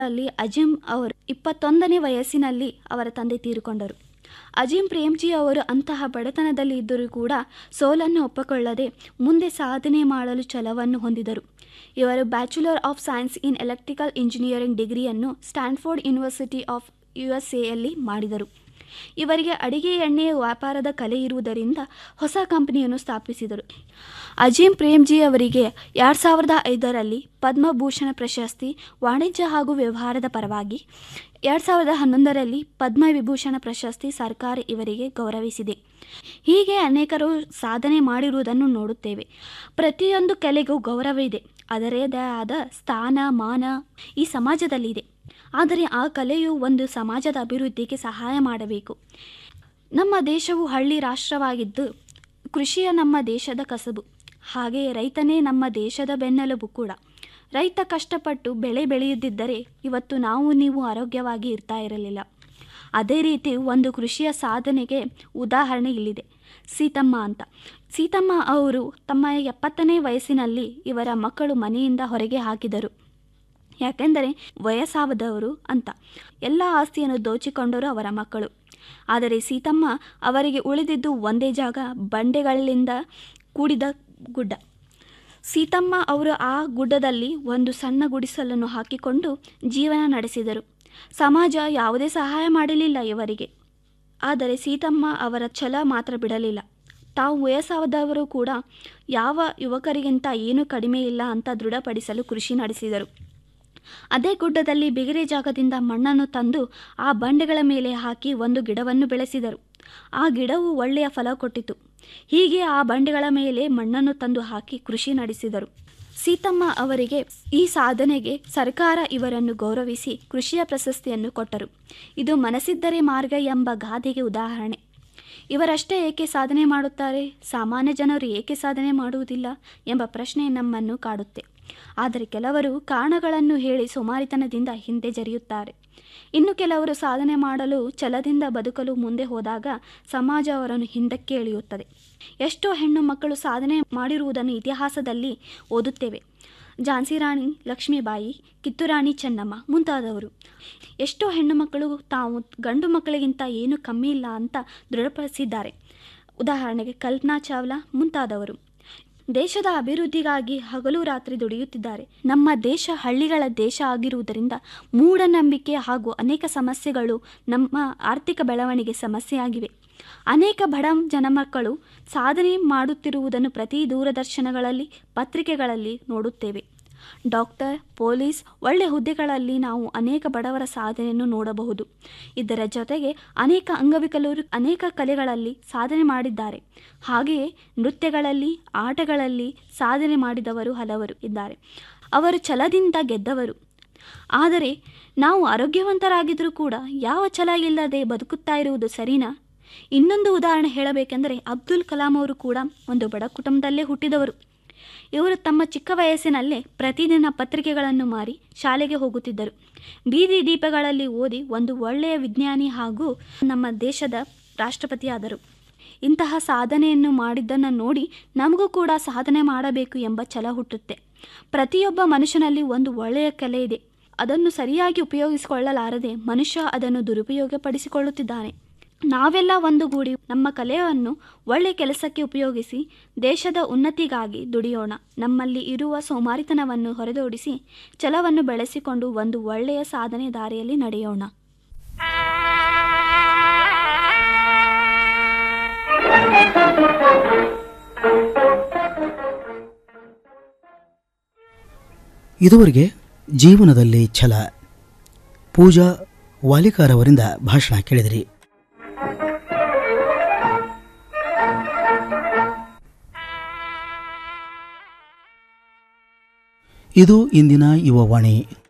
ಅಲ್ಲಿ ಅಜಿಮ್ ಅವರು ಇಪ್ಪತ್ತೊಂದನೇ ವಯಸ್ಸಿನಲ್ಲಿ ಅವರ ತಂದೆ ತೀರಿಕೊಂಡರು ಅಜಿಮ್ ಪ್ರೇಮ್ಜಿ ಅವರು ಅಂತಹ ಬಡತನದಲ್ಲಿ ಇದ್ದರೂ ಕೂಡ ಸೋಲನ್ನು ಒಪ್ಪಿಕೊಳ್ಳದೆ ಮುಂದೆ ಸಾಧನೆ ಮಾಡಲು ಛಲವನ್ನು ಹೊಂದಿದರು ಇವರು bachelor of science in electrical engineering ಡಿಗ್ರಿಯನ್ನು Stanford university of U S ಎಯಲ್ಲಿ ಮಾಡಿದರು ಇವರಿಗೆ ಅಡಿಗೆ ಎಣ್ಣೆಯ ವ್ಯಾಪಾರದ ಕಲೆ ಇರುವುದರಿಂದ ಹೊಸ ಕಂಪನಿಯನ್ನು ಸ್ಥಾಪಿಸಿದರು ಅಜೀಂ ಪ್ರೇಮ್ಜಿ ಅವರಿಗೆ ಎರಡು ಸಾವಿರದ ಐದರಲ್ಲಿ ಪದ್ಮಭೂಷಣ ಪ್ರಶಸ್ತಿ ವಾಣಿಜ್ಯ ಹಾಗೂ ವ್ಯವಹಾರದ ಪರವಾಗಿ ಎರಡು ಸಾವಿರದ ಹನ್ನೊಂದರಲ್ಲಿ ಪದ್ಮವಿಭೂಷಣ ಪ್ರಶಸ್ತಿ ಸರ್ಕಾರ ಇವರಿಗೆ ಗೌರವಿಸಿದೆ ಹೀಗೆ ಅನೇಕರು ಸಾಧನೆ ಮಾಡಿರುವುದನ್ನು ನೋಡುತ್ತೇವೆ ಪ್ರತಿಯೊಂದು ಕಲೆಗೂ ಗೌರವವಿದೆ ಅದರದೇ ಆದ ಸ್ಥಾನ ಮಾನ ಈ ಸಮಾಜದಲ್ಲಿದೆ ಆದರೆ ಆ ಕಲೆಯು ಒಂದು ಸಮಾಜದ ಅಭಿವೃದ್ಧಿಗೆ ಸಹಾಯ ಮಾಡಬೇಕು ನಮ್ಮ ದೇಶವು ಹಳ್ಳಿ ರಾಷ್ಟ್ರವಾಗಿದ್ದು ಕೃಷಿಯ ನಮ್ಮ ದೇಶದ ಕಸಬು ಹಾಗೆಯೇ ರೈತನೇ ನಮ್ಮ ದೇಶದ ಬೆನ್ನೆಲುಬು ಕೂಡ ರೈತ ಕಷ್ಟಪಟ್ಟು ಬೆಳೆ ಬೆಳೆಯದಿದ್ದರೆ ಇವತ್ತು ನಾವು ನೀವು ಆರೋಗ್ಯವಾಗಿ ಇರ್ತಾ ಇರಲಿಲ್ಲ ಅದೇ ರೀತಿ ಒಂದು ಕೃಷಿಯ ಸಾಧನೆಗೆ ಉದಾಹರಣೆ ಇಲ್ಲಿದೆ ಸೀತಮ್ಮ ಅಂತ ಸೀತಮ್ಮ ಅವರು ತಮ್ಮ ಎಪ್ಪತ್ತನೇ ವಯಸ್ಸಿನಲ್ಲಿ ಇವರ ಮಕ್ಕಳು ಮನೆಯಿಂದ ಹೊರಗೆ ಹಾಕಿದರು ಯಾಕೆಂದರೆ ವಯಸ್ಸಾದವರು ಅಂತ ಎಲ್ಲ ಆಸ್ತಿಯನ್ನು ದೋಚಿಕೊಂಡರು ಅವರ ಮಕ್ಕಳು ಆದರೆ ಸೀತಮ್ಮ ಅವರಿಗೆ ಉಳಿದಿದ್ದು ಒಂದೇ ಜಾಗ ಬಂಡೆಗಳಿಂದ ಕೂಡಿದ ಗುಡ್ಡ ಸೀತಮ್ಮ ಅವರು ಆ ಗುಡ್ಡದಲ್ಲಿ ಒಂದು ಸಣ್ಣ ಗುಡಿಸಲನ್ನು ಹಾಕಿಕೊಂಡು ಜೀವನ ನಡೆಸಿದರು ಸಮಾಜ ಯಾವುದೇ ಸಹಾಯ ಮಾಡಲಿಲ್ಲ ಇವರಿಗೆ ಆದರೆ ಸೀತಮ್ಮ ಅವರ ಛಲ ಮಾತ್ರ ಬಿಡಲಿಲ್ಲ ತಾವು ವಯಸ್ಸಾದವರು ಕೂಡ ಯಾವ ಯುವಕರಿಗಿಂತ ಏನೂ ಕಡಿಮೆ ಇಲ್ಲ ಅಂತ ದೃಢಪಡಿಸಲು ಕೃಷಿ ನಡೆಸಿದರು ಅದೇ ಗುಡ್ಡದಲ್ಲಿ ಬಿಗರೆ ಜಾಗದಿಂದ ಮಣ್ಣನ್ನು ತಂದು ಆ ಬಂಡೆಗಳ ಮೇಲೆ ಹಾಕಿ ಒಂದು ಗಿಡವನ್ನು ಬೆಳೆಸಿದರು ಆ ಗಿಡವು ಒಳ್ಳೆಯ ಫಲ ಕೊಟ್ಟಿತು ಹೀಗೆ ಆ ಬಂಡೆಗಳ ಮೇಲೆ ಮಣ್ಣನ್ನು ತಂದು ಹಾಕಿ ಕೃಷಿ ನಡೆಸಿದರು ಸೀತಮ್ಮ ಅವರಿಗೆ ಈ ಸಾಧನೆಗೆ ಸರ್ಕಾರ ಇವರನ್ನು ಗೌರವಿಸಿ ಕೃಷಿಯ ಪ್ರಶಸ್ತಿಯನ್ನು ಕೊಟ್ಟರು ಇದು ಮನಸ್ಸಿದ್ದರೆ ಮಾರ್ಗ ಎಂಬ ಗಾದೆಗೆ ಉದಾಹರಣೆ ಇವರಷ್ಟೇ ಏಕೆ ಸಾಧನೆ ಮಾಡುತ್ತಾರೆ ಸಾಮಾನ್ಯ ಜನರು ಏಕೆ ಸಾಧನೆ ಮಾಡುವುದಿಲ್ಲ ಎಂಬ ಪ್ರಶ್ನೆ ನಮ್ಮನ್ನು ಕಾಡುತ್ತೆ ಆದರೆ ಕೆಲವರು ಕಾರಣಗಳನ್ನು ಹೇಳಿ ಸೋಮಾರಿತನದಿಂದ ಹಿಂದೆ ಜರಿಯುತ್ತಾರೆ ಇನ್ನು ಕೆಲವರು ಸಾಧನೆ ಮಾಡಲು ಛಲದಿಂದ ಬದುಕಲು ಮುಂದೆ ಹೋದಾಗ ಸಮಾಜ ಅವರನ್ನು ಹಿಂದಕ್ಕೆ ಎಳೆಯುತ್ತದೆ ಎಷ್ಟೋ ಹೆಣ್ಣು ಮಕ್ಕಳು ಸಾಧನೆ ಮಾಡಿರುವುದನ್ನು ಇತಿಹಾಸದಲ್ಲಿ ಓದುತ್ತೇವೆ ಝಾನ್ಸಿ ರಾಣಿ ಲಕ್ಷ್ಮೀಬಾಯಿ ಕಿತ್ತೂರಾಣಿ ಚೆನ್ನಮ್ಮ ಮುಂತಾದವರು ಎಷ್ಟೋ ಹೆಣ್ಣು ಮಕ್ಕಳು ತಾವು ಗಂಡು ಮಕ್ಕಳಿಗಿಂತ ಏನು ಕಮ್ಮಿ ಇಲ್ಲ ಅಂತ ದೃಢಪಡಿಸಿದ್ದಾರೆ ಉದಾಹರಣೆಗೆ ಕಲ್ಪನಾ ಚಾವ್ಲಾ ಮುಂತಾದವರು ದೇಶದ ಅಭಿವೃದ್ಧಿಗಾಗಿ ಹಗಲು ರಾತ್ರಿ ದುಡಿಯುತ್ತಿದ್ದಾರೆ ನಮ್ಮ ದೇಶ ಹಳ್ಳಿಗಳ ದೇಶ ಆಗಿರುವುದರಿಂದ ಮೂಢನಂಬಿಕೆ ಹಾಗೂ ಅನೇಕ ಸಮಸ್ಯೆಗಳು ನಮ್ಮ ಆರ್ಥಿಕ ಬೆಳವಣಿಗೆ ಸಮಸ್ಯೆಯಾಗಿವೆ ಅನೇಕ ಬಡ ಜನಮಕ್ಕಳು ಸಾಧನೆ ಮಾಡುತ್ತಿರುವುದನ್ನು ಪ್ರತಿ ದೂರದರ್ಶನಗಳಲ್ಲಿ ಪತ್ರಿಕೆಗಳಲ್ಲಿ ನೋಡುತ್ತೇವೆ ಡಾಕ್ಟರ್ ಪೊಲೀಸ್ ಒಳ್ಳೆ ಹುದ್ದೆಗಳಲ್ಲಿ ನಾವು ಅನೇಕ ಬಡವರ ಸಾಧನೆಯನ್ನು ನೋಡಬಹುದು ಇದರ ಜೊತೆಗೆ ಅನೇಕ ಅಂಗವಿಕಲರು ಅನೇಕ ಕಲೆಗಳಲ್ಲಿ ಸಾಧನೆ ಮಾಡಿದ್ದಾರೆ ಹಾಗೆಯೇ ನೃತ್ಯಗಳಲ್ಲಿ ಆಟಗಳಲ್ಲಿ ಸಾಧನೆ ಮಾಡಿದವರು ಹಲವರು ಇದ್ದಾರೆ ಅವರು ಛಲದಿಂದ ಗೆದ್ದವರು ಆದರೆ ನಾವು ಆರೋಗ್ಯವಂತರಾಗಿದ್ದರೂ ಕೂಡ ಯಾವ ಛಲ ಇಲ್ಲದೆ ಬದುಕುತ್ತಾ ಇರುವುದು ಸರಿನಾ ಇನ್ನೊಂದು ಉದಾಹರಣೆ ಹೇಳಬೇಕೆಂದರೆ ಅಬ್ದುಲ್ ಕಲಾಂ ಅವರು ಕೂಡ ಒಂದು ಬಡ ಕುಟುಂಬದಲ್ಲೇ ಹುಟ್ಟಿದವರು ಇವರು ತಮ್ಮ ಚಿಕ್ಕ ವಯಸ್ಸಿನಲ್ಲೇ ಪ್ರತಿದಿನ ಪತ್ರಿಕೆಗಳನ್ನು ಮಾರಿ ಶಾಲೆಗೆ ಹೋಗುತ್ತಿದ್ದರು ಬೀದಿ ದೀಪಗಳಲ್ಲಿ ಓದಿ ಒಂದು ಒಳ್ಳೆಯ ವಿಜ್ಞಾನಿ ಹಾಗೂ ನಮ್ಮ ದೇಶದ ರಾಷ್ಟ್ರಪತಿಯಾದರು ಇಂತಹ ಸಾಧನೆಯನ್ನು ಮಾಡಿದ್ದನ್ನು ನೋಡಿ ನಮಗೂ ಕೂಡ ಸಾಧನೆ ಮಾಡಬೇಕು ಎಂಬ ಛಲ ಹುಟ್ಟುತ್ತೆ ಪ್ರತಿಯೊಬ್ಬ ಮನುಷ್ಯನಲ್ಲಿ ಒಂದು ಒಳ್ಳೆಯ ಕಲೆ ಇದೆ ಅದನ್ನು ಸರಿಯಾಗಿ ಉಪಯೋಗಿಸಿಕೊಳ್ಳಲಾರದೆ ಮನುಷ್ಯ ಅದನ್ನು ದುರುಪಯೋಗಪಡಿಸಿಕೊಳ್ಳುತ್ತಿದ್ದಾನೆ ನಾವೆಲ್ಲ ಒಂದುಗೂಡಿ ನಮ್ಮ ಕಲೆಯನ್ನು ಒಳ್ಳೆ ಕೆಲಸಕ್ಕೆ ಉಪಯೋಗಿಸಿ ದೇಶದ ಉನ್ನತಿಗಾಗಿ ದುಡಿಯೋಣ ನಮ್ಮಲ್ಲಿ ಇರುವ ಸೋಮಾರಿತನವನ್ನು ಹೊರದೋಡಿಸಿ ಛಲವನ್ನು ಬೆಳೆಸಿಕೊಂಡು ಒಂದು ಒಳ್ಳೆಯ ಸಾಧನೆ ದಾರಿಯಲ್ಲಿ ನಡೆಯೋಣ ಇದುವರೆಗೆ ಜೀವನದಲ್ಲಿ ಛಲ ಪೂಜಾ ವಾಲಿಕಾರ್ ಅವರಿಂದ ಭಾಷಣ ಕೇಳಿದಿರಿ ಇದು ಇಂದಿನ ಯುವವಾಣಿ